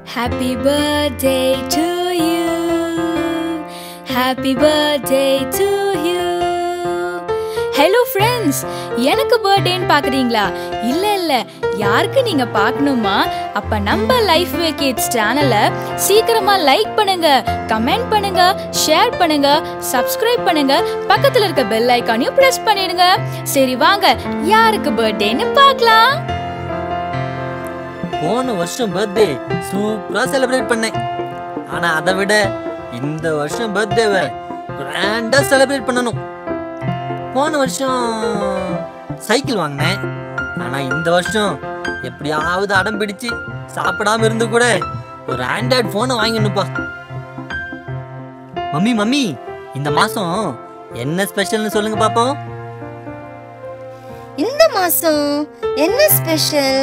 Happy birthday to you. Happy birthday to you. Hello friends எனக்கு பர்த்டேன்னு பார்க்குறீங்களா இல்லை இல்லை யாருக்கு நீங்கள் பார்க்கணுமா அப்போ நம்ம லைஃப் வே கிட்ஸ் சேனலை சீக்கிரமாக லைக் பண்ணுங்க கமெண்ட் பண்ணுங்க ஷேர் பண்ணுங்க சப்ஸ்கிரைப் பண்ணுங்க பக்கத்தில் இருக்க பெல் ஐக்கானையும் ப்ரெஸ் பண்ணிடுங்க சரி வாங்க யாருக்கு பர்த்டேன்னு பார்க்கலாம் போன வருஷம் பர்த்டே சூப்பரா செலிப்ரேட் பண்ணேன் ஆனா அதை விட இந்த வருஷம் பர்த்டேவை கிராண்டா செலிப்ரேட் பண்ணணும் போன வருஷம் சைக்கிள் வாங்கினேன் ஆனா இந்த வருஷம் எப்படியாவது அடம் பிடிச்சு சாப்பிடாம இருந்து கூட ஒரு ஆண்ட்ராய்டு போனை வாங்கிடணுப்பா மம்மி மம்மி இந்த மாசம் என்ன ஸ்பெஷல்னு சொல்லுங்க பாப்போம் இந்த மாசம் என்ன ஸ்பெஷல்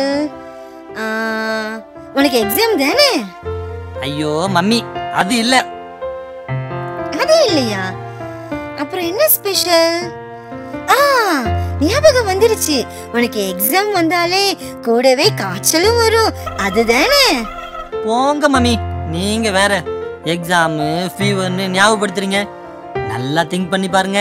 உனக்கு எக்ஸாம் தானே ஐயோ மம்மி அது இல்ல அது இல்லையா அப்புறம் என்ன ஸ்பெஷல் ஆ ஞாபகம் வந்துருச்சு உனக்கு எக்ஸாம் வந்தாலே கூடவே காய்ச்சலும் வரும் அதுதானே போங்க மம்மி நீங்க வேற எக்ஸாமு ஃபீவர்னு ஞாபகப்படுத்துறீங்க நல்லா திங்க் பண்ணி பாருங்க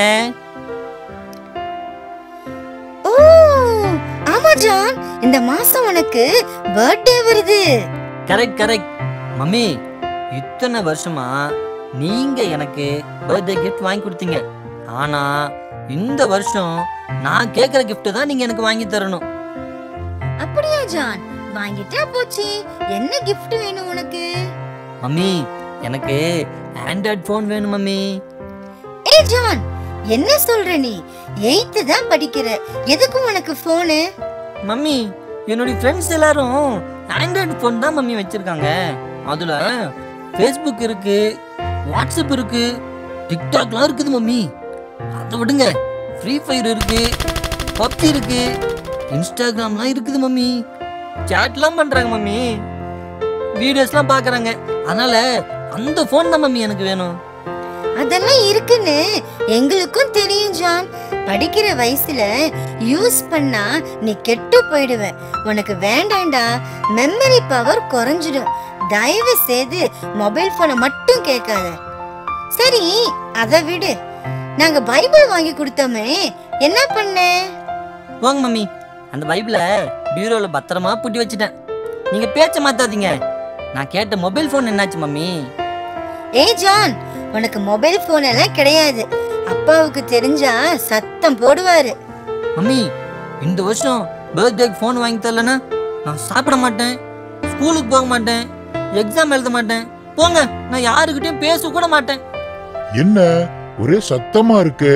ஓ ஆமா ஜான் இந்த மாசம் உனக்கு பர்த்டே வருது கரெக்ட் கரெக்ட் மம்மி இத்தனை வருஷமா நீங்க எனக்கு பர்த்டே கிஃப்ட் வாங்கி கொடுத்தீங்க ஆனா இந்த வருஷம் நான் கேக்குற gift தான் நீங்க எனக்கு வாங்கி தரணும் அப்படியா ஜான் வாங்கிட்டா போச்சு என்ன gift வேணும் உனக்கு மம்மி எனக்கு ஆண்ட்ராய்ட் ஃபோன் வேணும் மம்மி ஏ ஜான் என்ன சொல்ற நீ எயித்து தான் படிக்கிற எதுக்கு உனக்கு போனு மம்மி என்னுடைய ஃப்ரெண்ட்ஸ் எல்லாரும் ஆண்ட்ராய்டு ஃபோன் தான் மம்மி வச்சிருக்காங்க அதுல ஃபேஸ்புக் இருக்கு வாட்ஸ்அப் இருக்கு டிக்டாக்லாம் இருக்குது மம்மி அதை விடுங்க ஃப்ரீ ஃபயர் இருக்கு பப்ஜி இருக்கு இன்ஸ்டாகிராம்லாம் இருக்குது மம்மி சேட்லாம் பண்றாங்க மம்மி வீடியோஸ்லாம் பார்க்கறாங்க அதனால அந்த ஃபோன் தான் மம்மி எனக்கு வேணும் அதெல்லாம் இருக்குன்னு எங்களுக்கும் தெரியும் ஜான் படிக்கிற வயசுல யூஸ் பண்ணா நீ கெட்டு போயிடுவ உனக்கு வேண்டாம்டா மெமரி பவர் குறைஞ்சிடும் தயவு செய்து மொபைல் போனை மட்டும் கேட்காத சரி அதை விடு நாங்க பைபிள் வாங்கி கொடுத்தோமே என்ன பண்ண போங்க மம்மி அந்த பைபிளை பீரோல பத்திரமா பூட்டி வச்சுட்டேன் நீங்க பேச்ச மாத்தாதீங்க நான் கேட்ட மொபைல் ஃபோன் என்னாச்சு மம்மி ஏய் ஜான் உனக்கு மொபைல் போன் எல்லாம் கிடையாது அப்பாவுக்கு தெரிஞ்சா சத்தம் போடுவாரு மம்மி இந்த வருஷம் பர்த்டேக்கு ஃபோன் வாங்கி தரலனா நான் சாப்பிட மாட்டேன் ஸ்கூலுக்கு போக மாட்டேன் எக்ஸாம் எழுத மாட்டேன் போங்க நான் யாருக்கிட்டையும் பேச கூட மாட்டேன் என்ன ஒரே சத்தமா இருக்கு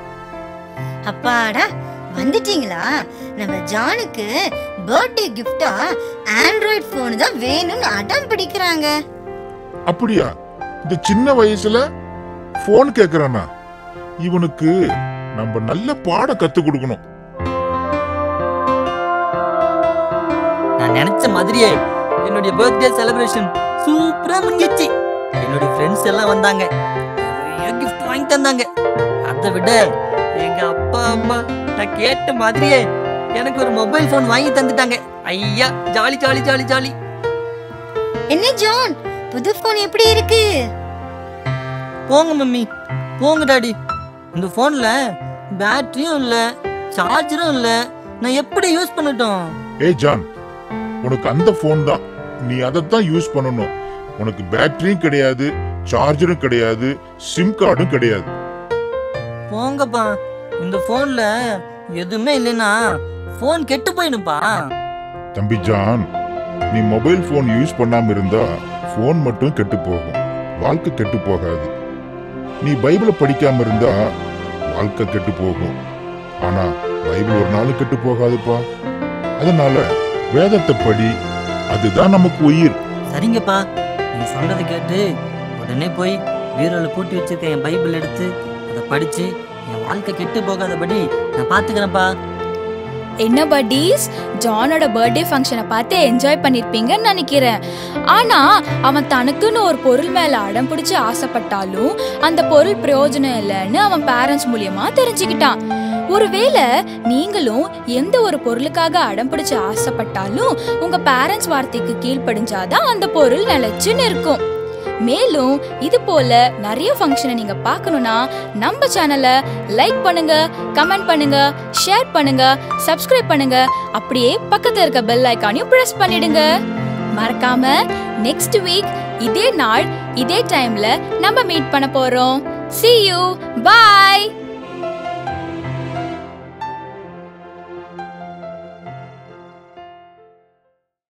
அப்பாடா வந்துட்டீங்களா நம்ம ஜானுக்கு பர்த்டே கிஃப்டா ஆண்ட்ராய்ட் போன் தான் வேணும்னு அடம் பிடிக்கிறாங்க அப்படியா இந்த சின்ன வயசுல போன் கேக்குறானா இவனுக்கு நம்ம நல்ல பாடம் கத்து கொடுக்கணும் நான் நினைச்ச மாதிரியே என்னுடைய பர்த்டே செலிப்ரேஷன் சூப்பரா முடிஞ்சிச்சு என்னுடைய ஃப்ரெண்ட்ஸ் எல்லாம் வந்தாங்க நிறைய கிஃப்ட் வாங்கி தந்தாங்க அதை விட எங்க அப்பா அம்மா நான் கேட்ட மாதிரியே எனக்கு ஒரு மொபைல் ஃபோன் வாங்கி தந்துட்டாங்க ஐயா ஜாலி ஜாலி ஜாலி ஜாலி என்ன ஜான் புது போன் எப்படி இருக்கு போங்க மம்மி போங்க டாடி இந்த ஃபோன்ல பேட்டரியும் இல்ல சார்ஜரும் இல்ல நான் எப்படி யூஸ் பண்ணட்டும் ஏய் ஜான் உனக்கு அந்த போன் தான் நீ அதைத்தான் யூஸ் பண்ணணும் உனக்கு பேட்டரியும் கிடையாது சார்ஜரும் கிடையாது சிம் கார்டும் கிடையாது போங்கப்பா இந்த ஃபோன்ல எதுவுமே இல்லைன்னா ஃபோன் கெட்டு போயிடும்பா தம்பி ஜான் நீ மொபைல் போன் யூஸ் பண்ணாம இருந்தா போன் மட்டும் கெட்டு போகும் வாழ்க்கை கெட்டு போகாது நீ பைபிளை படிக்காம இருந்தா வாழ்க்கை கெட்டு போகும் ஆனா பைபிள் ஒரு நாள் கெட்டு போகாதுப்பா அதனால வேதத்தை படி அதுதான் நமக்கு உயிர் சரிங்கப்பா நீ சொல்றதை கேட்டு உடனே போய் பீரோல பூட்டி வச்சிருக்க என் பைபிள் எடுத்து அதை படிச்சு என் வாழ்க்கை கெட்டு போகாதபடி நான் பாத்துக்கிறேன்ப்பா என்ன பட்டீஸ் ஜானோட பர்த்டே ஃபங்க்ஷனை பார்த்து என்ஜாய் பண்ணிருப்பீங்கன்னு நினைக்கிறேன் ஆனா அவன் தனக்குன்னு ஒரு பொருள் மேல அடம் பிடிச்சு ஆசைப்பட்டாலும் அந்த பொருள் பிரயோஜனம் இல்லைன்னு அவன் பேரண்ட்ஸ் மூலியமா தெரிஞ்சுக்கிட்டான் ஒருவேளை நீங்களும் எந்த ஒரு பொருளுக்காக அடம் பிடிச்சு ஆசைப்பட்டாலும் உங்க பேரண்ட்ஸ் வார்த்தைக்கு கீழ்ப்படிஞ்சாதான் அந்த பொருள் நிலைச்சு நிற்கும் மேலும் இது போல நிறைய ஃபங்க்ஷனை நீங்க பார்க்கணும்னா நம்ம சேனலை லைக் பண்ணுங்க கமெண்ட் பண்ணுங்க ஷேர் பண்ணுங்க சப்ஸ்கிரைப் பண்ணுங்க அப்படியே பக்கத்துல இருக்க பெல் ஐக்கானையும் பிரஸ் பண்ணிடுங்க மறக்காம நெக்ஸ்ட் வீக் இதே நாள் இதே டைம்ல நம்ம மீட் பண்ண போறோம் see you bye